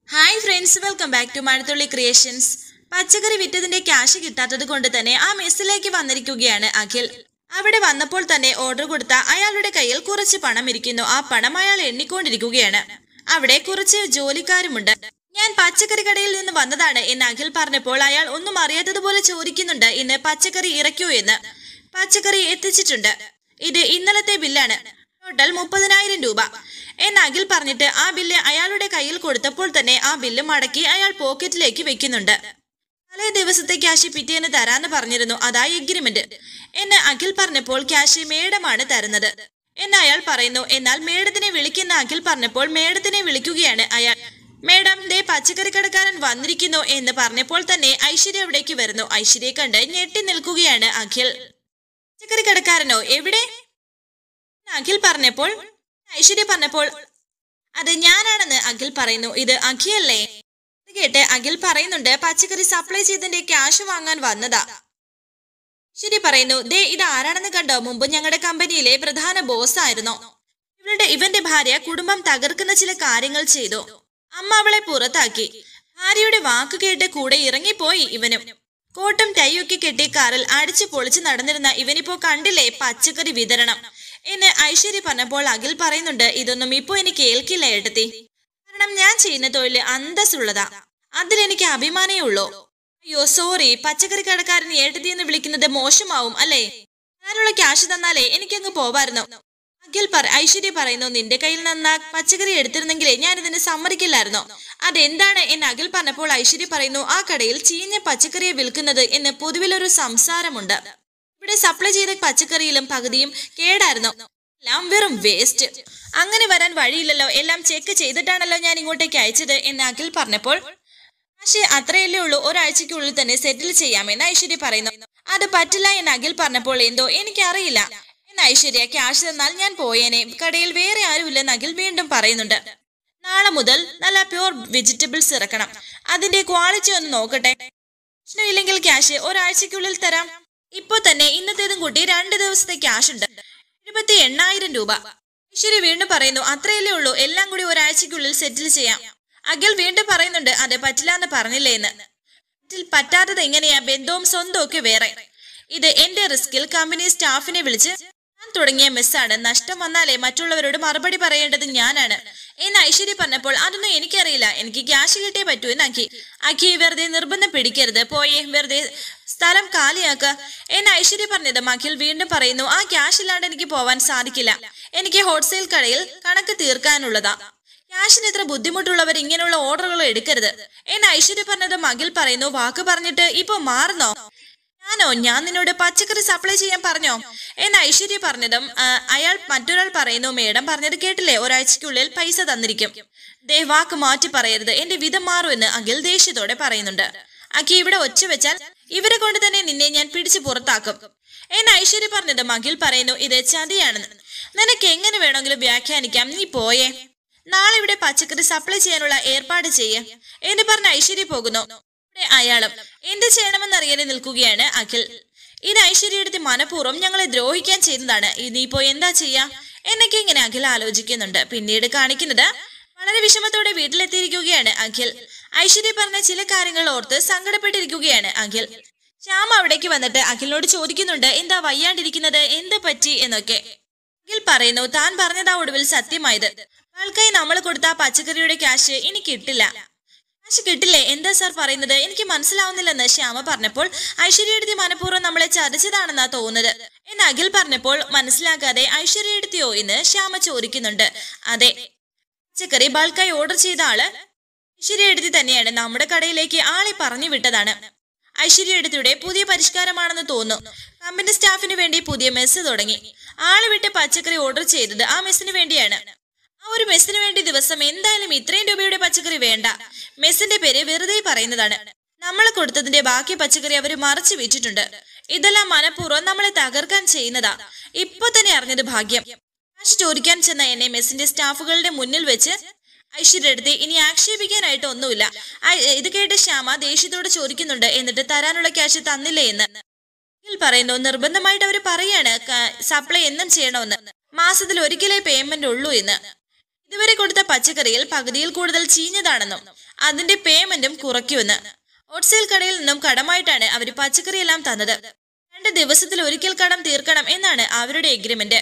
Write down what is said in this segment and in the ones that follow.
hi friends welcome back to Mazhathulli creations പച്ചക്കറി വിറ്റതിന്റെ cash കിട്ടാത്തത് കൊണ്ട് തന്നെ ആ മെസ്സിലേക്ക് വന്നിരിക്കുകയാണ് അഖിൽ അവിടെ വന്നപ്പോൾ തന്നെ ഓർഡർ കൊടുത്ത അയാളുടെ കയ്യിൽ കുറച്ച് പണം ഇരിക്കുന്നു ആ പണം അയാൾ എണ്ണിക്കൊണ്ടിരിക്കുകയാണ് അവിടെ കുറച്ച് ജോലിക്കാരുമുണ്ട് ഞാൻ പച്ചക്കറി കടയിൽ നിന്ന് വന്നതാണ് എന്ന് അഖിൽ പറഞ്ഞപ്പോൾ അയാൾ ഒന്നും അറിയാത്തതുപോലെ ചോദിക്കുന്നുണ്ട് ഇന്ന് പച്ചക്കറി ഇറക്കിയോ എന്ന് പച്ചക്കറി എത്തിച്ചിട്ടുണ്ട് ഇത് ഇന്നലത്തെ ബില്ലാണ് ടോട്ടൽ മുപ്പതിനായിരം രൂപ എന്ന് അഖിൽ പറഞ്ഞിട്ട് ആ ബില്ല് അയാളുടെ കയ്യിൽ കൊടുത്തപ്പോൾ തന്നെ ആ ബില്ല് മടക്കി അയാൾ പോക്കറ്റിലേക്ക് വെക്കുന്നുണ്ട് തലേ ദിവസത്തെ ക്യാഷ് പിറ്റേന്ന് തരാന്ന് പറഞ്ഞിരുന്നു അതായി എഗ്രിമെന്റ് എന്ന് അഖിൽ പറഞ്ഞപ്പോൾ ക്യാഷ് മേഡമാണ് തരുന്നത് എന്ന് അയാൾ പറയുന്നു എന്നാൽ മേഡത്തിനെ വിളിക്കുന്ന അഖിൽ പറഞ്ഞപ്പോൾ മേഡത്തിനെ വിളിക്കുകയാണ് അയാൾ മേഡം ദേ പച്ചക്കറി കടക്കാരൻ വന്നിരിക്കുന്നു എന്ന് പറഞ്ഞപ്പോൾ തന്നെ ഐശ്വര്യ അവിടേക്ക് വരുന്നു ഐശ്വര്യയെ കണ്ട് ഞെട്ടി നിൽക്കുകയാണ് അഖിൽ പച്ചക്കറി കടക്കാരനോ എവിടെ അഖിൽ പറഞ്ഞപ്പോൾ ഐശ്വര്യ പറഞ്ഞപ്പോൾ അത് ഞാനാണെന്ന് അഖിൽ പറയുന്നു ഇത് അഖിയല്ലേ ഇത് കേട്ട് അഖിൽ പറയുന്നുണ്ട് പച്ചക്കറി സപ്ലൈ ചെയ്തതിന്റെ ക്യാഷ് വാങ്ങാൻ വന്നതാ ശരി പറയുന്നു ദേ ഇത് ആരാണെന്ന് കണ്ടോ മുമ്പ് ഞങ്ങളുടെ കമ്പനിയിലെ പ്രധാന ബോസ് ആയിരുന്നു ഇവളുടെ ഇവന്റെ ഭാര്യ കുടുംബം തകർക്കുന്ന ചില കാര്യങ്ങൾ ചെയ്തു അമ്മ അവളെ പുറത്താക്കി ഭാര്യയുടെ വാക്ക് കേട്ട് കൂടെ ഇറങ്ങിപ്പോയി ഇവനും കോട്ടും ടൈയൊക്കെ കെട്ടി കാറിൽ അടിച്ചു പൊളിച്ച് നടന്നിരുന്ന ഇവനിപ്പോ കണ്ടില്ലേ പച്ചക്കറി വിതരണം എന്ന് ഐശ്വര്യ പറഞ്ഞപ്പോൾ അഖിൽ പറയുന്നുണ്ട് ഇതൊന്നും ഇപ്പോ എനിക്ക് കേൾക്കില്ല ഏട്ടത്തി കാരണം ഞാൻ ചെയ്യുന്ന തൊഴിൽ അന്തസ്സുള്ളതാ അതിലെനിക്ക് അഭിമാനേ ഉള്ളൂ അയ്യോ സോറി പച്ചക്കറി കടക്കാരൻ ഏട്ടത്തി എന്ന് വിളിക്കുന്നത് മോശമാവും അല്ലേ ഞാനുള്ള ക്യാഷ് തന്നാലേ എനിക്കങ്ങ് പോവായിരുന്നു അഖിൽ പറ ഐശ്വര്യ പറയുന്നു നിന്റെ കയ്യിൽ നിന്ന് ആ പച്ചക്കറി എടുത്തിരുന്നെങ്കിലേ ഞാൻ ഇതിന് സമ്മതിക്കില്ലായിരുന്നോ അതെന്താണ് എന്ന് അഖിൽ പറഞ്ഞപ്പോൾ ഐശ്വര്യ പറയുന്നു ആ കടയിൽ ചീഞ്ഞ പച്ചക്കറിയെ വിൽക്കുന്നത് എന്ന് പൊതുവിലൊരു സംസാരമുണ്ട് ഇവിടെ സപ്ലൈ ചെയ്ത പച്ചക്കറിയിലും പകുതിയും കേടായിരുന്നു എല്ലാം വെറും വേസ്റ്റ് അങ്ങനെ വരാൻ വഴിയില്ലല്ലോ എല്ലാം ചെക്ക് ചെയ്തിട്ടാണല്ലോ ഞാൻ ഇങ്ങോട്ടേക്ക് അയച്ചത് എന്ന് അഖിൽ പറഞ്ഞപ്പോൾ പക്ഷേ അത്രയല്ലേ ഉള്ളൂ ഒരാഴ്ചയ്ക്കുള്ളിൽ തന്നെ സെറ്റിൽ ചെയ്യാമെന്ന് ഐശ്വര്യ പറയുന്നു അത് പറ്റില്ല എന്ന് അഖിൽ പറഞ്ഞപ്പോൾ എന്തോ എനിക്കറിയില്ല എന്ന് ഐശ്വര്യ ക്യാഷ് തന്നാൽ ഞാൻ പോയേനെ കടയിൽ വേറെ ആരുമില്ലെന്ന് അഖിൽ വീണ്ടും പറയുന്നുണ്ട് നാളെ മുതൽ നല്ല പ്യൂർ വെജിറ്റബിൾസ് ഇറക്കണം അതിന്റെ ക്വാളിറ്റി ഒന്ന് നോക്കട്ടെ പ്രശ്നമില്ലെങ്കിൽ ക്യാഷ് ഒരാഴ്ചയ്ക്കുള്ളിൽ തരാം ഇപ്പൊ തന്നെ ഇന്നത്തേതും കൂട്ടി രണ്ട് ദിവസത്തെ ക്യാഷ് ഉണ്ട് എഴുപത്തി എണ്ണായിരം രൂപ ഐശ്വര്യ വീണ്ടും പറയുന്നു അത്രയല്ലേ ഉള്ളൂ എല്ലാം കൂടി ഒരാഴ്ചയ്ക്കുള്ളിൽ സെറ്റിൽ ചെയ്യാം അഖിൽ വീണ്ടും പറയുന്നുണ്ട് അത് പറ്റില്ല എന്ന് പറഞ്ഞില്ലേ എന്ന് ഇതിൽ പറ്റാത്തത് എങ്ങനെയാ ബന്ധവും സ്വന്തവും ഒക്കെ വേറെ ഇത് എന്റെ റിസ്കിൽ കമ്പനി സ്റ്റാഫിനെ വിളിച്ച് ഞാൻ തുടങ്ങിയ മെസ്സാണ് നഷ്ടം വന്നാലേ മറ്റുള്ളവരോട് മറുപടി പറയേണ്ടത് ഞാനാണ് എന്ന് ഐശ്വര്യ പറഞ്ഞപ്പോൾ അതൊന്നും എനിക്കറിയില്ല എനിക്ക് ക്യാഷ് കിട്ടിയേ പറ്റൂ എന്ന് അഖി അഖി വെറുതെ നിർബന്ധം പിടിക്കരുത് പോയേ വെറുതെ സ്ഥലം കാലിയാക്ക എന്ന് ഐശ്വര്യ പറഞ്ഞത് അഖിൽ വീണ്ടും പറയുന്നു ആ ക്യാഷ് ഇല്ലാണ്ട് എനിക്ക് പോവാൻ സാധിക്കില്ല എനിക്ക് ഹോൾസെയിൽ കടയിൽ കണക്ക് തീർക്കാനുള്ളതാ ക്യാഷിന് ഇത്ര ബുദ്ധിമുട്ടുള്ളവർ ഇങ്ങനെയുള്ള ഓർഡറുകൾ എടുക്കരുത് എന്ന് ഐശ്വര്യ പറഞ്ഞത് മകിൽ പറയുന്നു വാക്ക് പറഞ്ഞിട്ട് ഇപ്പൊ മാറുന്നോ ഞാനോ ഞാൻ നിന്നോട് പച്ചക്കറി സപ്ലൈ ചെയ്യാൻ പറഞ്ഞോ എന്ന് ഐശ്വര്യ പറഞ്ഞതും ആ, അയാൾ മറ്റൊരാൾ പറയുന്നു മേഡം പറഞ്ഞത് കേട്ടില്ലേ ഒരാഴ്ചയ്ക്കുള്ളിൽ പൈസ തന്നിരിക്കും ദേ വാക്ക് മാറ്റി പറയരുത് എന്റെ വിധം മാറും എന്ന് അഖിൽ ദേഷ്യത്തോടെ പറയുന്നുണ്ട് അഖി ഇവിടെ ഒച്ച വെച്ചാൽ ഇവരെ കൊണ്ട് തന്നെ നിന്നെ ഞാൻ പിടിച്ചു പുറത്താക്കും എന്ന് ഐശ്വര്യ പറഞ്ഞതും അഖിൽ പറയുന്നു ഇത് ചതിയാണെന്ന് നിനക്ക് എങ്ങനെ വേണമെങ്കിലും വ്യാഖ്യാനിക്കാം നീ പോയേ നാളെ ഇവിടെ പച്ചക്കറി സപ്ലൈ ചെയ്യാനുള്ള ഏർപ്പാട് ചെയ്യേ എന്ന് പറഞ്ഞ ഐശ്വര്യ പോകുന്നു ഇവിടെ അയാളും എന്ത് ചെയ്യണമെന്നറിയാതെ നിൽക്കുകയാണ് അഖിൽ ഇത് ഐശ്വര്യ എടുത്ത് മനഃപൂർവ്വം ഞങ്ങളെ ദ്രോഹിക്കാൻ ചെയ്യുന്നതാണ് ഇനിയിപ്പോ എന്താ ചെയ്യാ എന്നൊക്കെ ഇങ്ങനെ അഖിൽ ആലോചിക്കുന്നുണ്ട് പിന്നീട് കാണിക്കുന്നത് വളരെ വിഷമത്തോടെ വീട്ടിലെത്തിയിരിക്കുകയാണ് അഖിൽ ഐശ്വര്യ പറഞ്ഞ ചില കാര്യങ്ങൾ ഓർത്ത് സങ്കടപ്പെട്ടിരിക്കുകയാണ് അഖിൽ ശ്യാം അവിടേക്ക് വന്നിട്ട് അഖിലിനോട് ചോദിക്കുന്നുണ്ട് എന്താ വയ്യാണ്ടിരിക്കുന്നത് എന്ത് പറ്റി എന്നൊക്കെ അഖിൽ പറയുന്നു താൻ പറഞ്ഞതാ ഒടുവിൽ സത്യമായത് ആൾക്കായി നമ്മൾ കൊടുത്ത ആ പച്ചക്കറിയുടെ ക്യാഷ് ഇനി കിട്ടില്ല ക്യാഷ് കിട്ടില്ലേ എന്താ സാർ പറയുന്നത് എനിക്ക് മനസ്സിലാവുന്നില്ലെന്ന് ശ്യാമ പറഞ്ഞപ്പോൾ ഐശ്വര്യയെടുത്തി മനഃപൂർവ്വം നമ്മളെ ചതിച്ചതാണെന്നാ തോന്നുന്നത് എന്ന് അഖിൽ പറഞ്ഞപ്പോൾ മനസ്സിലാക്കാതെ ഐശ്വര്യയെടുത്തിയോ എന്ന് ശ്യാമ ചോദിക്കുന്നുണ്ട് അതെ പച്ചക്കറി ബൾക്കായി ഓർഡർ ചെയ്ത ആള് ഐശ്വര്യയെടുത്തി തന്നെയാണ് നമ്മുടെ കടയിലേക്ക് ആളെ പറഞ്ഞു വിട്ടതാണ് ഐശ്വര്യയെടുത്തിയുടെ പുതിയ പരിഷ്കാരമാണെന്ന് തോന്നുന്നു കമ്പനി സ്റ്റാഫിന് വേണ്ടി പുതിയ മെസ്സ് തുടങ്ങി ആള് വിട്ട് പച്ചക്കറി ഓർഡർ ചെയ്തത് ആ മെസ്സിന് വേണ്ടിയാണ് ആ ഒരു മെസ്സിന് വേണ്ടി ദിവസം എന്തായാലും ഇത്രയും രൂപയുടെ പച്ചക്കറി വേണ്ട മെസ്സിന്റെ പേര് വെറുതെ പറയുന്നതാണ് നമ്മൾ കൊടുത്തതിന്റെ ബാക്കി പച്ചക്കറി അവർ മറച്ചു വെച്ചിട്ടുണ്ട് ഇതെല്ലാം മനഃപൂർവ്വം നമ്മളെ തകർക്കാൻ ചെയ്യുന്നതാ ഇപ്പൊ തന്നെ അറിഞ്ഞത് ഭാഗ്യം കാശ് ചോദിക്കാൻ ചെന്ന എന്നെ മെസ്സിന്റെ സ്റ്റാഫുകളുടെ മുന്നിൽ വെച്ച് ഐശ്വര്യ എടുത്ത് ഇനി ആക്ഷേപിക്കാനായിട്ട് ഒന്നുമില്ല ഐ- ഇത് കേട്ട് ശ്യാമ ദേഷ്യത്തോട് ചോദിക്കുന്നുണ്ട് എന്നിട്ട് തരാനുള്ള ക്യാഷ് തന്നില്ലേ എന്ന് അഖിൽ പറയുന്നു നിർബന്ധമായിട്ട് അവർ പറയാണ് ക- സപ്ലൈ എന്നും ചെയ്യണമെന്ന് മാസത്തിൽ ഒരിക്കലേ പേയ്മെന്റ് ഉള്ളൂ എന്ന് ഇതുവരെ കൊടുത്ത പച്ചക്കറിയിൽ പകുതിയിൽ കൂടുതൽ ചീഞ്ഞതാണെന്നും അതിന്റെ പേയ്മെന്റും കുറയ്ക്കുമെന്ന് ഹോൾസെയിൽ കടയിൽ നിന്നും കടമായിട്ടാണ് അവർ പച്ചക്കറിയെല്ലാം തന്നത് രണ്ട് ദിവസത്തിൽ ഒരിക്കൽ കടം തീർക്കണം എന്നാണ് അവരുടെ എഗ്രിമെന്റ്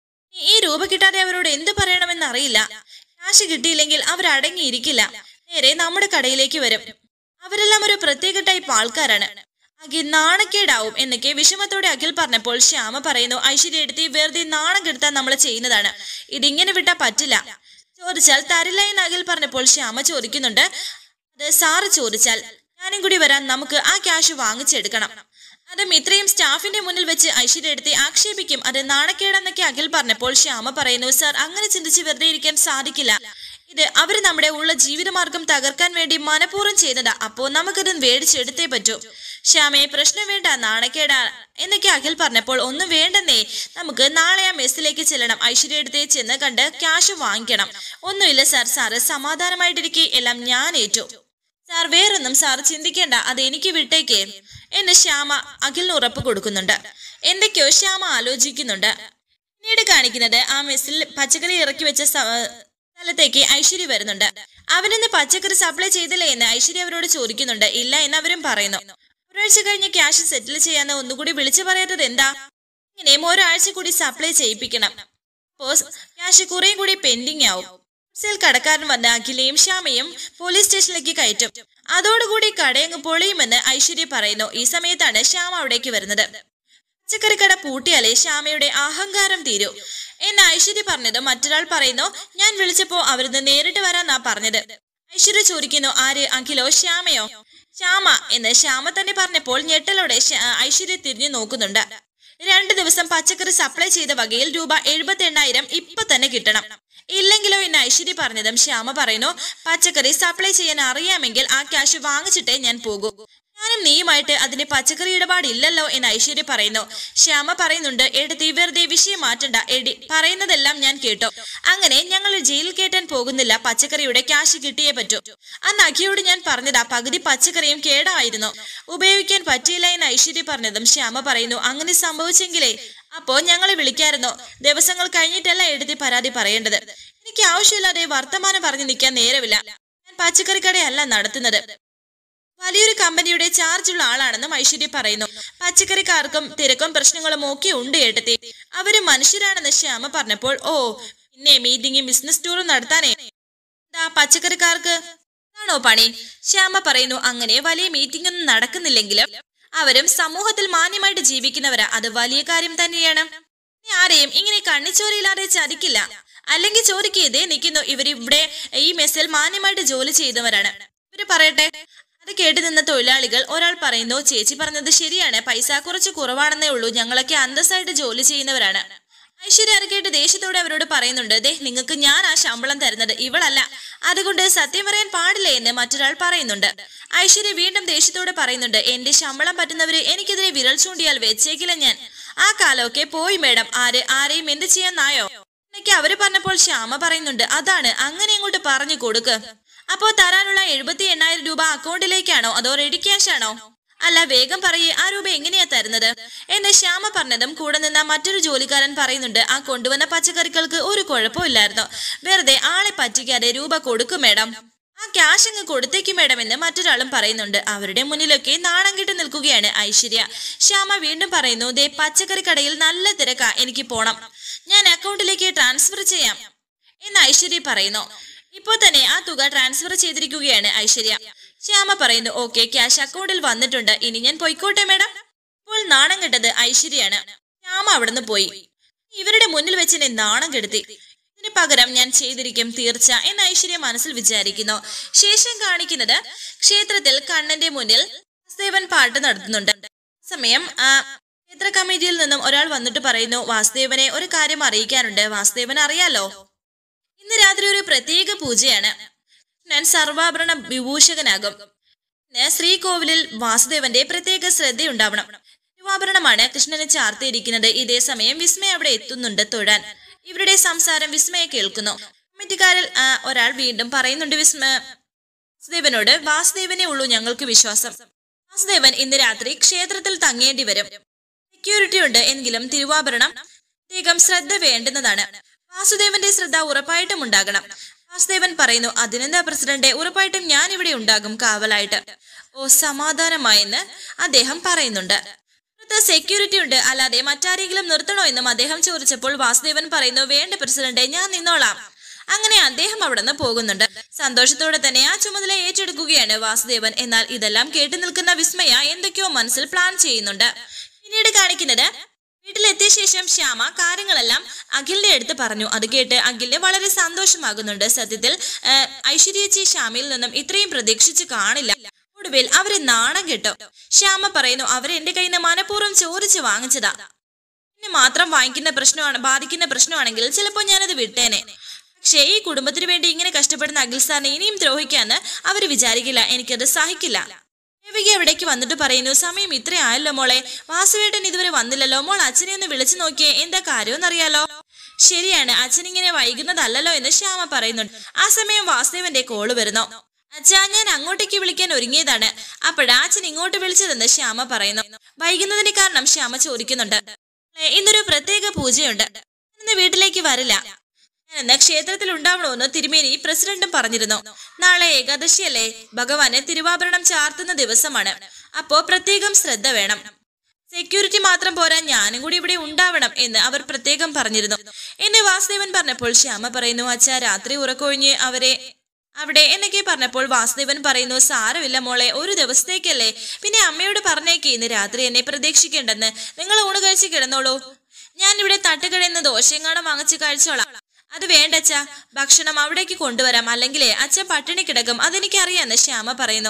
ഈ രൂപ കിട്ടാതെ അവരോട് എന്ത് പറയണമെന്ന് അറിയില്ല കാശ് കിട്ടിയില്ലെങ്കിൽ അവർ അടങ്ങിയിരിക്കില്ല നേരെ നമ്മുടെ കടയിലേക്ക് വരും അവരെല്ലാം ഒരു പ്രത്യേക ടൈപ്പ് ആൾക്കാരാണ് അഖിൽ നാണക്കേടാവും എന്നൊക്കെ വിഷമത്തോടെ അഖിൽ പറഞ്ഞപ്പോൾ ശ്യാമ പറയുന്നു ഐശ്വര്യ എടുത്ത് വെറുതെ നാണം കെടുത്താൻ നമ്മൾ ചെയ്യുന്നതാണ് ഇതിങ്ങനെ വിട്ടാ പറ്റില്ല ചോദിച്ചാൽ തരില്ല എന്ന് അഖിൽ പറഞ്ഞപ്പോൾ ശ്യാമ ചോദിക്കുന്നുണ്ട് അത് സാറ് ചോദിച്ചാൽ ഞാനും കൂടി വരാൻ നമുക്ക് ആ ക്യാഷ് വാങ്ങിച്ചെടുക്കണം അതും ഇത്രയും സ്റ്റാഫിന്റെ മുന്നിൽ വെച്ച് ഐശ്വര്യ എടുത്ത് ആക്ഷേപിക്കും അത് നാണക്കേടെന്നൊക്കെ അഖിൽ പറഞ്ഞപ്പോൾ ശ്യാമ പറയുന്നു സാർ അങ്ങനെ ചിന്തിച്ച് വെറുതെ ഇരിക്കാൻ സാധിക്കില്ല ഇത് അവര് നമ്മുടെ ഉള്ള ജീവിതമാർഗം തകർക്കാൻ വേണ്ടി മനഃപൂർവ്വം ചെയ്തതാ അപ്പോ നമുക്കത് മേടിച്ചെടുത്തേ പറ്റൂ ശ്യാമയെ പ്രശ്നം വേണ്ട നാണക്കേടാ എന്നൊക്കെ അഖിൽ പറഞ്ഞപ്പോൾ ഒന്നും വേണ്ടെന്നേ നമുക്ക് നാളെ ആ മെസ്സിലേക്ക് ചെല്ലണം ഐശ്വര്യ എടുത്തേ ചെന്ന് കണ്ട് ക്യാഷ് വാങ്ങിക്കണം ഒന്നുമില്ല സാർ സാറ് സമാധാനമായിട്ടിരിക്കെ എല്ലാം ഞാൻ ഏറ്റു സാർ വേറൊന്നും സാർ ചിന്തിക്കേണ്ട അത് എനിക്ക് വിട്ടേക്ക് എന്ന് ശ്യാമ അഖിലിന് ഉറപ്പ് കൊടുക്കുന്നുണ്ട് എന്തൊക്കെയോ ശ്യാമ ആലോചിക്കുന്നുണ്ട് പിന്നീട് കാണിക്കുന്നത് ആ മെസ്സിൽ പച്ചക്കറി ഇറക്കി വെച്ച സ- സ്ഥലത്തേക്ക് ഐശ്വര്യ വരുന്നുണ്ട് അവനിന്ന് പച്ചക്കറി സപ്ലൈ ചെയ്തില്ലേ എന്ന് ഐശ്വര്യ അവരോട് ചോദിക്കുന്നുണ്ട് ഇല്ല എന്ന് അവരും പറയുന്നു ഒരാഴ്ച കഴിഞ്ഞ് ക്യാഷ് സെറ്റിൽ ചെയ്യാന്ന് ഒന്നുകൂടി വിളിച്ചു പറയാത്തത് എന്താ ഇങ്ങനെയും ഒരാഴ്ച കൂടി സപ്ലൈ ചെയ്യിപ്പിക്കണം അപ്പോൾ ക്യാഷ് കുറേയും കൂടി പെൻഡിങ് ആവും സെയിൽ കടക്കാരൻ വന്ന് അഖിലയും ശ്യാമയും പോലീസ് സ്റ്റേഷനിലേക്ക് കയറ്റും അതോടുകൂടി കടയങ്ങ് പൊളിയുമെന്ന് ഐശ്വര്യ പറയുന്നു ഈ സമയത്താണ് ശ്യാമ അവിടേക്ക് വരുന്നത് പച്ചക്കറി കട പൂട്ടിയാലേ ശ്യാമയുടെ അഹങ്കാരം തീരൂ എന്ന് ഐശ്വര്യ പറഞ്ഞത് മറ്റൊരാൾ പറയുന്നു ഞാൻ വിളിച്ചപ്പോ അവരിന്ന് നേരിട്ട് വരാന്നാ പറഞ്ഞത് ഐശ്വര്യ ചോദിക്കുന്നു ആര് അഖിലോ ശ്യാമയോ ശ്യാമ എന്ന് ശ്യാമ തന്നെ പറഞ്ഞപ്പോൾ ഞെട്ടലോടെ ശ്യ- ഐശ്വര്യ തിരിഞ്ഞു നോക്കുന്നുണ്ട് രണ്ടു ദിവസം പച്ചക്കറി സപ്ലൈ ചെയ്ത വകയിൽ രൂപ എഴുപത്തി എണ്ണായിരം ഇപ്പൊ തന്നെ കിട്ടണം ഇല്ലെങ്കിലോ എന്ന് ഐശ്വര്യ പറഞ്ഞതും ശ്യാമ പറയുന്നു പച്ചക്കറി സപ്ലൈ ചെയ്യാൻ അറിയാമെങ്കിൽ ആ ക്യാഷ് വാങ്ങിച്ചിട്ടേ ഞാൻ പോകൂ ഞാനും നീയുമായിട്ട് അതിന് പച്ചക്കറി ഇടപാടില്ലല്ലോ എന്ന് ഐശ്വര്യ പറയുന്നു ശ്യാമ പറയുന്നുണ്ട് എടുത്ത് വെറുതെ വിഷയം മാറ്റണ്ട എടി പറയുന്നതെല്ലാം ഞാൻ കേട്ടോ അങ്ങനെ ഞങ്ങൾ ജയിലിൽ കയറ്റാൻ പോകുന്നില്ല പച്ചക്കറിയുടെ ക്യാഷ് കിട്ടിയേ പറ്റൂ അന്ന് അഖിയോട് ഞാൻ പറഞ്ഞതാ പകുതി പച്ചക്കറിയും കേടായിരുന്നു ഉപയോഗിക്കാൻ പറ്റിയില്ല എന്ന് ഐശ്വര്യ പറഞ്ഞതും ശ്യാമ പറയുന്നു അങ്ങനെ സംഭവിച്ചെങ്കിലേ അപ്പോ ഞങ്ങളെ വിളിക്കായിരുന്നു ദിവസങ്ങൾ കഴിഞ്ഞിട്ടല്ല എഴുതി പരാതി പറയേണ്ടത് എനിക്ക് ആവശ്യമില്ലാതെ വർത്തമാനം പറഞ്ഞു നിൽക്കാൻ നേരമില്ല ഞാൻ പച്ചക്കറി കടയല്ല നടത്തുന്നത് വലിയൊരു കമ്പനിയുടെ ചാർജുള്ള ആളാണെന്നും ഐശ്വര്യ പറയുന്നു പച്ചക്കറിക്കാർക്കും തിരക്കും പ്രശ്നങ്ങളും ഒക്കെ ഉണ്ട് ഏട്ടത്തി അവര് മനുഷ്യരാണെന്ന് ശ്യാമ പറഞ്ഞപ്പോൾ ഓ പിന്നെ മീറ്റിംഗും ബിസിനസ് ടൂറും നടത്താനേ എന്താ പച്ചക്കറിക്കാർക്ക് ആണോ പണി ശ്യാമ പറയുന്നു അങ്ങനെ വലിയ മീറ്റിംഗ് ഒന്നും നടക്കുന്നില്ലെങ്കിലും അവരും സമൂഹത്തിൽ മാന്യമായിട്ട് ജീവിക്കുന്നവരാ അത് വലിയ കാര്യം തന്നെയാണ് ഇനി ആരെയും ഇങ്ങനെ കണ്ണിച്ചോരിയില്ലാതെ ചതിക്കില്ല അല്ലെങ്കിൽ ചോദിക്കുക ഇതേ നിൽക്കുന്നു ഇവർ ഇവിടെ ഈ മെസ്സിൽ മാന്യമായിട്ട് ജോലി ചെയ്തവരാണ് ഇവര് പറയട്ടെ അത് കേട്ട് നിന്ന തൊഴിലാളികൾ ഒരാൾ പറയുന്നു ചേച്ചി പറഞ്ഞത് ശരിയാണ് പൈസ കുറച്ച് കുറവാണെന്നേ ഉള്ളൂ ഞങ്ങളൊക്കെ അന്തസ്സായിട്ട് ജോലി ചെയ്യുന്നവരാണ് ഐശ്വര്യ അത് കേട്ട് ദേഷ്യത്തോടെ അവരോട് പറയുന്നുണ്ട് ദേ നിങ്ങൾക്ക് ഞാൻ ആ ശമ്പളം തരുന്നത് ഇവളല്ല അതുകൊണ്ട് സത്യം പറയാൻ പാടില്ല എന്ന് മറ്റൊരാൾ പറയുന്നുണ്ട് ഐശ്വര്യ വീണ്ടും ദേഷ്യത്തോടെ പറയുന്നുണ്ട് എന്റെ ശമ്പളം പറ്റുന്നവര് എനിക്കെതിരെ വിരൽ ചൂണ്ടിയാൽ വെച്ചേക്കില്ല ഞാൻ ആ കാലമൊക്കെ പോയി മേഡം ആര് ആരെയും എന്ത് ചെയ്യാന്നായോ എന്നൊക്കെ അവര് പറഞ്ഞപ്പോൾ ശ്യാമ പറയുന്നുണ്ട് അതാണ് അങ്ങനെ ഇങ്ങോട്ട് പറഞ്ഞു കൊടുക്ക് അപ്പോ തരാനുള്ള എഴുപത്തി എണ്ണായിരം രൂപ അക്കൗണ്ടിലേക്കാണോ അതോ റെഡി ക്യാഷ് ആണോ അല്ല വേഗം പറയേ ആ രൂപ എങ്ങനെയാ തരുന്നത് എന്ന് ശ്യാമ പറഞ്ഞതും കൂടെ നിന്ന മറ്റൊരു ജോലിക്കാരൻ പറയുന്നുണ്ട് ആ കൊണ്ടുവന്ന പച്ചക്കറികൾക്ക് ഒരു കുഴപ്പമില്ലായിരുന്നു വെറുതെ ആളെ പറ്റിക്കാതെ രൂപ കൊടുക്കും മേഡം ആ ക്യാഷ് അങ്ങ് കൊടുത്തേക്ക് മേഡം എന്ന് മറ്റൊരാളും പറയുന്നുണ്ട് അവരുടെ മുന്നിലൊക്കെ നാണം കെട്ട് നിൽക്കുകയാണ് ഐശ്വര്യ ശ്യാമ വീണ്ടും പറയുന്നു ദേ പച്ചക്കറി കടയിൽ നല്ല തിരക്കാ എനിക്ക് പോണം ഞാൻ അക്കൗണ്ടിലേക്ക് ട്രാൻസ്ഫർ ചെയ്യാം എന്ന് ഐശ്വര്യ പറയുന്നു ഇപ്പോൾ തന്നെ ആ തുക ട്രാൻസ്ഫർ ചെയ്തിരിക്കുകയാണ് ഐശ്വര്യ ശ്യാമ പറയുന്നു ഓക്കെ ക്യാഷ് അക്കൗണ്ടിൽ വന്നിട്ടുണ്ട് ഇനി ഞാൻ പൊയ്ക്കോട്ടെ മേഡം ഇപ്പോൾ നാണം കെട്ടത് ഐശ്വര്യയാണ് ശ്യാമ അവിടുന്ന് പോയി ഇവരുടെ മുന്നിൽ വെച്ച് എന്നെ നാണം കെടുത്തി ഇതിന് പകരം ഞാൻ ചെയ്തിരിക്കും തീർച്ച എന്ന് ഐശ്വര്യ മനസ്സിൽ വിചാരിക്കുന്നു ശേഷം കാണിക്കുന്നത് ക്ഷേത്രത്തിൽ കണ്ണന്റെ മുന്നിൽ വാസുദേവൻ പാട്ട് നടത്തുന്നുണ്ട് സമയം ആ ക്ഷേത്ര കമ്മിറ്റിയിൽ നിന്നും ഒരാൾ വന്നിട്ട് പറയുന്നു വാസുദേവനെ ഒരു കാര്യം അറിയിക്കാനുണ്ട് വാസുദേവൻ അറിയാലോ ഇന്ന് രാത്രി ഒരു പ്രത്യേക പൂജയാണ് ഞാൻ സർവാഭരണ വിഭൂഷകനാകും ഇന്ന് ശ്രീകോവിലിൽ വാസുദേവന്റെ പ്രത്യേക ശ്രദ്ധയുണ്ടാവണം തിരുവാഭരണമാണ് കൃഷ്ണനെ ചാർത്തിയിരിക്കുന്നത് ഇതേ സമയം വിസ്മയ അവിടെ എത്തുന്നുണ്ട് തൊഴാൻ ഇവരുടെ സംസാരം വിസ്മയ കേൾക്കുന്നു കമ്മിറ്റിക്കാരിൽ ആ, ഒരാൾ വീണ്ടും പറയുന്നുണ്ട് വിസ്മ വാസുദേവനോട് വാസുദേവനെ ഉള്ളൂ ഞങ്ങൾക്ക് വിശ്വാസം വാസുദേവൻ ഇന്ന് രാത്രി ക്ഷേത്രത്തിൽ തങ്ങേണ്ടി വരും സെക്യൂരിറ്റി ഉണ്ട് എങ്കിലും തിരുവാഭരണം പ്രത്യേകം ശ്രദ്ധ വേണ്ടുന്നതാണ് വാസുദേവന്റെ ശ്രദ്ധ ഉറപ്പായിട്ടും ഉണ്ടാകണം വാസുദേവൻ പറയുന്നു അതിനെന്താ പ്രസിഡന്റ് ഉറപ്പായിട്ടും ഞാൻ ഇവിടെ ഉണ്ടാകും കാവലായിട്ട് ഓ സമാധാനമായെന്ന് അദ്ദേഹം പറയുന്നുണ്ട് പുറത്ത് സെക്യൂരിറ്റി ഉണ്ട് അല്ലാതെ മറ്റാരെങ്കിലും നിർത്തണോ എന്നും അദ്ദേഹം ചോദിച്ചപ്പോൾ വാസുദേവൻ പറയുന്നു വേണ്ട പ്രസിഡന്റ് ഞാൻ നിന്നോളാം അങ്ങനെ അദ്ദേഹം അവിടെ നിന്ന് പോകുന്നുണ്ട് സന്തോഷത്തോടെ തന്നെ ആ ചുമതല ഏറ്റെടുക്കുകയാണ് വാസുദേവൻ എന്നാൽ ഇതെല്ലാം കേട്ടു നിൽക്കുന്ന വിസ്മയ എന്തൊക്കെയോ മനസ്സിൽ പ്ലാൻ ചെയ്യുന്നുണ്ട് പിന്നീട് കാണിക്കുന്നത് വീട്ടിലെത്തിയ ശേഷം ശ്യാമ കാര്യങ്ങളെല്ലാം അഖിലിന്റെ അടുത്ത് പറഞ്ഞു അത് കേട്ട് അഖിലിന് വളരെ സന്തോഷമാകുന്നുണ്ട് സത്യത്തിൽ ആ, ഐശ്വര്യച്ചി ശ്യാമയിൽ നിന്നും ഇത്രയും പ്രതീക്ഷിച്ച് കാണില്ല ഒടുവിൽ അവരെ നാണം കെട്ടു ശ്യാമ പറയുന്നു അവരെ എന്റെ കയ്യിൽ നിന്ന് മനഃപൂർവ്വം ചോദിച്ച് വാങ്ങിച്ചതാ എന്നെ മാത്രം വാങ്ങിക്കുന്ന പ്രശ്നമാണ് ബാധിക്കുന്ന പ്രശ്നമാണെങ്കിൽ ചിലപ്പോൾ ഞാനത് വിട്ടേനെ പക്ഷേ ഈ കുടുംബത്തിന് വേണ്ടി ഇങ്ങനെ കഷ്ടപ്പെടുന്ന അഖിൽ സാറിനെ ഇനിയും ദ്രോഹിക്കാന്ന് അവർ വിചാരിക്കില്ല എനിക്കത് സഹിക്കില്ല ദേവിക അവിടേക്ക് വന്നിട്ട് പറയുന്നു സമയം ഇത്രയായല്ലോ മോളെ വാസുവേട്ടൻ ഇതുവരെ വന്നില്ലല്ലോ മോൾ അച്ഛനെ ഒന്ന് വിളിച്ചു നോക്കിയേ എന്താ കാര്യമെന്നറിയാലോ ശരിയാണ് അച്ഛൻ ഇങ്ങനെ വൈകുന്നതല്ലല്ലോ എന്ന് ശ്യാമ പറയുന്നുണ്ട് ആ സമയം വാസുദേവന്റെ കോള് വരുന്നു അച്ഛാ ഞാൻ അങ്ങോട്ടേക്ക് വിളിക്കാൻ ഒരുങ്ങിയതാണ് അപ്പോഴാ അച്ഛൻ ഇങ്ങോട്ട് വിളിച്ചതെന്ന് ശ്യാമ പറയുന്നു വൈകുന്നതിന് കാരണം ശ്യാമ ചോദിക്കുന്നുണ്ട് "മോളെ, ഇന്നൊരു പ്രത്യേക പൂജയുണ്ട് ഇന്ന് വീട്ടിലേക്ക് വരില്ല ഞാനിന്ന് ക്ഷേത്രത്തിൽ ഉണ്ടാവണമെന്ന് തിരുമേനി പ്രസിഡന്റും പറഞ്ഞിരുന്നു നാളെ ഏകാദശിയല്ലേ ഭഗവാന് തിരുവാഭരണം ചാർത്തുന്ന ദിവസമാണ് അപ്പോ പ്രത്യേകം ശ്രദ്ധ വേണം സെക്യൂരിറ്റി മാത്രം പോരാ ഞാനും കൂടി ഇവിടെ ഉണ്ടാവണം എന്ന് അവർ പ്രത്യേകം പറഞ്ഞിരുന്നു എന്നെ വാസുദേവൻ പറഞ്ഞപ്പോൾ ശ്യാമ പറയുന്നു അച്ഛാ രാത്രി ഉറക്കൊഴിഞ്ഞ് അവരെ അവിടെ എന്നൊക്കെ പറഞ്ഞപ്പോൾ വാസുദേവൻ പറയുന്നു സാരമില്ല മോളെ ഒരു ദിവസത്തേക്കല്ലേ പിന്നെ അമ്മയോട് പറഞ്ഞേക്ക് ഇന്ന് രാത്രി എന്നെ പ്രതീക്ഷിക്കേണ്ടെന്ന് നിങ്ങൾ ഊണ് കഴിച്ച് കിടന്നോളൂ ഞാൻ ഇവിടെ തട്ടുകടയിൽ നിന്ന് ദോശയെങ്ങാണം വാങ്ങിച്ച് കഴിച്ചോളാം അത് വേണ്ടച്ചാ ഭക്ഷണം അവിടേക്ക് കൊണ്ടുവരാം അല്ലെങ്കിലേ അച്ഛൻ പട്ടിണി കിടക്കും അതെനിക്കറിയാന്ന് ശ്യാമ പറയുന്നു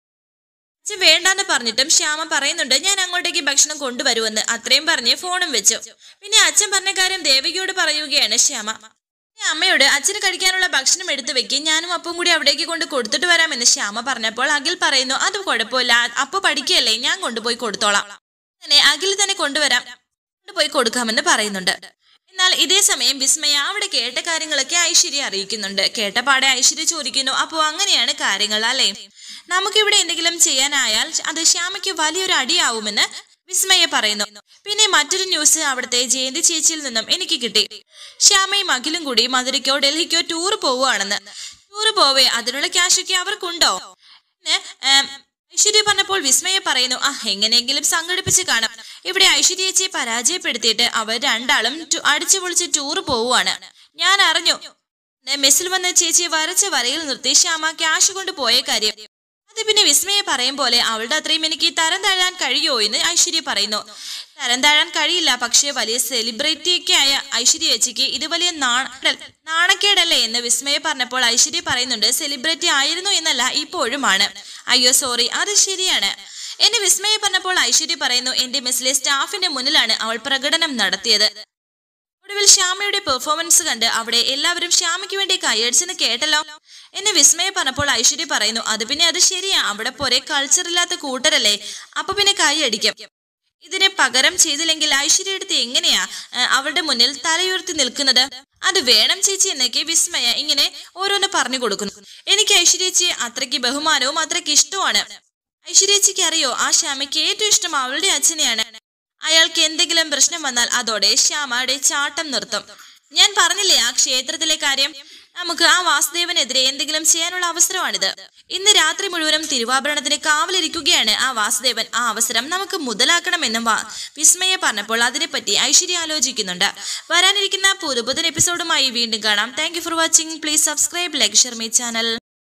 അച്ഛൻ വേണ്ടാന്ന് പറഞ്ഞിട്ടും ശ്യാമ പറയുന്നുണ്ട് ഞാൻ അങ്ങോട്ടേക്ക് ഭക്ഷണം കൊണ്ടുവരുമെന്ന് അത്രയും പറഞ്ഞ് ഫോണും വെച്ചു പിന്നെ അച്ഛൻ പറഞ്ഞ കാര്യം ദേവികയോട് പറയുകയാണ് ശ്യാമ "നീ അമ്മയോട് അച്ഛന് കഴിക്കാനുള്ള ഭക്ഷണം എടുത്തു വെക്കി ഞാനും അപ്പം കൂടി അവിടേക്ക് കൊണ്ട് കൊടുത്തിട്ട് വരാമെന്ന് ശ്യാമ പറഞ്ഞപ്പോൾ അഖിൽ പറയുന്നു അത് കുഴപ്പമില്ല അപ്പു പഠിക്കുകയല്ലേ ഞാൻ കൊണ്ടുപോയി കൊടുത്തോളാം അങ്ങനെ അഖിൽ തന്നെ കൊണ്ടുവരാം കൊണ്ടുപോയി കൊടുക്കാമെന്ന് പറയുന്നുണ്ട് എന്നാൽ ഇതേ സമയം വിസ്മയ അവിടെ കേട്ട കാര്യങ്ങളൊക്കെ ഐശ്വര്യ അറിയിക്കുന്നുണ്ട് കേട്ട പാടെ ഐശ്വര്യ ചോദിക്കുന്നു അപ്പോൾ അങ്ങനെയാണ് കാര്യങ്ങൾ അല്ലേ നമുക്കിവിടെ എന്തെങ്കിലും ചെയ്യാനായാൽ അത് ശ്യാമയ്ക്ക് വലിയൊരു അടിയാവുമെന്ന് വിസ്മയ പറയുന്നു പിന്നെ മറ്റൊരു ന്യൂസ് അവിടുത്തെ ജയന്തി ചേച്ചിയിൽ നിന്നും എനിക്ക് കിട്ടി ശ്യാമയും അഖിലും കൂടി മധുരയ്ക്കോ ഡൽഹിക്കോ ടൂർ പോവുകയാണെന്ന് ടൂർ പോവേ അതിനുള്ള ക്യാഷൊക്കെ അവർക്കുണ്ടോ എന്ന് ഏം, ഐശ്വര്യ പറഞ്ഞപ്പോൾ വിസ്മയ പറയുന്നു ആ എങ്ങനെയെങ്കിലും സംഘടിപ്പിച്ച് കാണാം ഇവിടെ ഐശ്വര്യച്ചയെ പരാജയപ്പെടുത്തിയിട്ട് അവർ രണ്ടാളും ടു- അടിച്ചു പൊളിച്ച് ടൂർ പോവുകയാണ് ഞാൻ അറിഞ്ഞു പിന്നെ മെസ്സിൽ വന്ന ചേച്ചി വരച്ച വരയിൽ നിർത്തി ശ്യാമ ക്യാഷ് കൊണ്ട് പോയ കാര്യം അത് പിന്നെ വിസ്മയെ പറയും പോലെ അവളുടെ അത്രയും എനിക്ക് തരം താഴാൻ കഴിയുമോ എന്ന് ഐശ്വര്യ പറയുന്നു തരം താഴാൻ കഴിയില്ല പക്ഷേ വലിയ സെലിബ്രിറ്റി ഒക്കെ ആയ ഐശ്വര്യ ചേച്ചിക്ക് ഇത് വലിയ നാണ- നാണക്കേടല്ലേ എന്ന് വിസ്മയ പറഞ്ഞപ്പോൾ ഐശ്വര്യ പറയുന്നുണ്ട് സെലിബ്രിറ്റി ആയിരുന്നു എന്നല്ല ഇപ്പോഴുമാണ് അയ്യോ സോറി അത് ശരിയാണ് എന്നെ വിസ്മയ പറഞ്ഞപ്പോൾ ഐശ്വര്യ പറയുന്നു എന്റെ മെസ്സിലെ സ്റ്റാഫിന്റെ മുന്നിലാണ് അവൾ പ്രകടനം നടത്തിയത് ഒടുവിൽ ശ്യാമയുടെ പെർഫോമൻസ് കണ്ട് അവിടെ എല്ലാവരും ശ്യാമയ്ക്ക് വേണ്ടി കൈയടിച്ചെന്ന് കേട്ടല്ലോ എന്നെ വിസ്മയ പറഞ്ഞപ്പോൾ ഐശ്വര്യ പറയുന്നു അത് പിന്നെ അത് ശരിയാ അവിടെ പോരെ കൾച്ചർ ഇല്ലാത്ത കൂട്ടരല്ലേ അപ്പൊ പിന്നെ കൈയടിക്കും ഇതിനെ പകരം ചെയ്തില്ലെങ്കിൽ ഐശ്വര്യ എടുത്ത് എങ്ങനെയാ ആ, അവളുടെ മുന്നിൽ തലയുയർത്തി നിൽക്കുന്നത് അത് വേണം ചേച്ചി എന്നൊക്കെ വിസ്മയ ഇങ്ങനെ ഓരോന്ന് പറഞ്ഞു കൊടുക്കുന്നു എനിക്ക് ഐശ്വര്യച്ചി അത്രയ്ക്ക് ബഹുമാനവും അത്രയ്ക്ക് ഇഷ്ടവുമാണ് ഐശ്വര്യച്ചിക്ക് അറിയോ ആ ശ്യാമയ്ക്ക് ഏറ്റവും ഇഷ്ടം അവളുടെ അച്ഛനെയാണ് അയാൾക്ക് എന്തെങ്കിലും പ്രശ്നം വന്നാൽ അതോടെ ശ്യാമയുടെ ചാട്ടം നിർത്തും ഞാൻ പറഞ്ഞില്ലേ ആ ക്ഷേത്രത്തിലെ കാര്യം നമുക്ക് ആ വാസുദേവനെതിരെ എന്തെങ്കിലും ചെയ്യാനുള്ള അവസരമാണിത് ഇന്ന് രാത്രി മുഴുവനും തിരുവാഭരണത്തിന് കാവലിരിക്കുകയാണ് ആ വാസുദേവൻ ആ അവസരം നമുക്ക് മുതലാക്കണമെന്നും വാ വിസ്മയ പറഞ്ഞപ്പോൾ അതിനെപ്പറ്റി ഐശ്വര്യ ആലോചിക്കുന്നുണ്ട് വരാനിരിക്കുന്ന പുതുപുതൻ എപ്പിസോഡുമായി വീണ്ടും കാണാം thank you for watching please subscribe like share my channel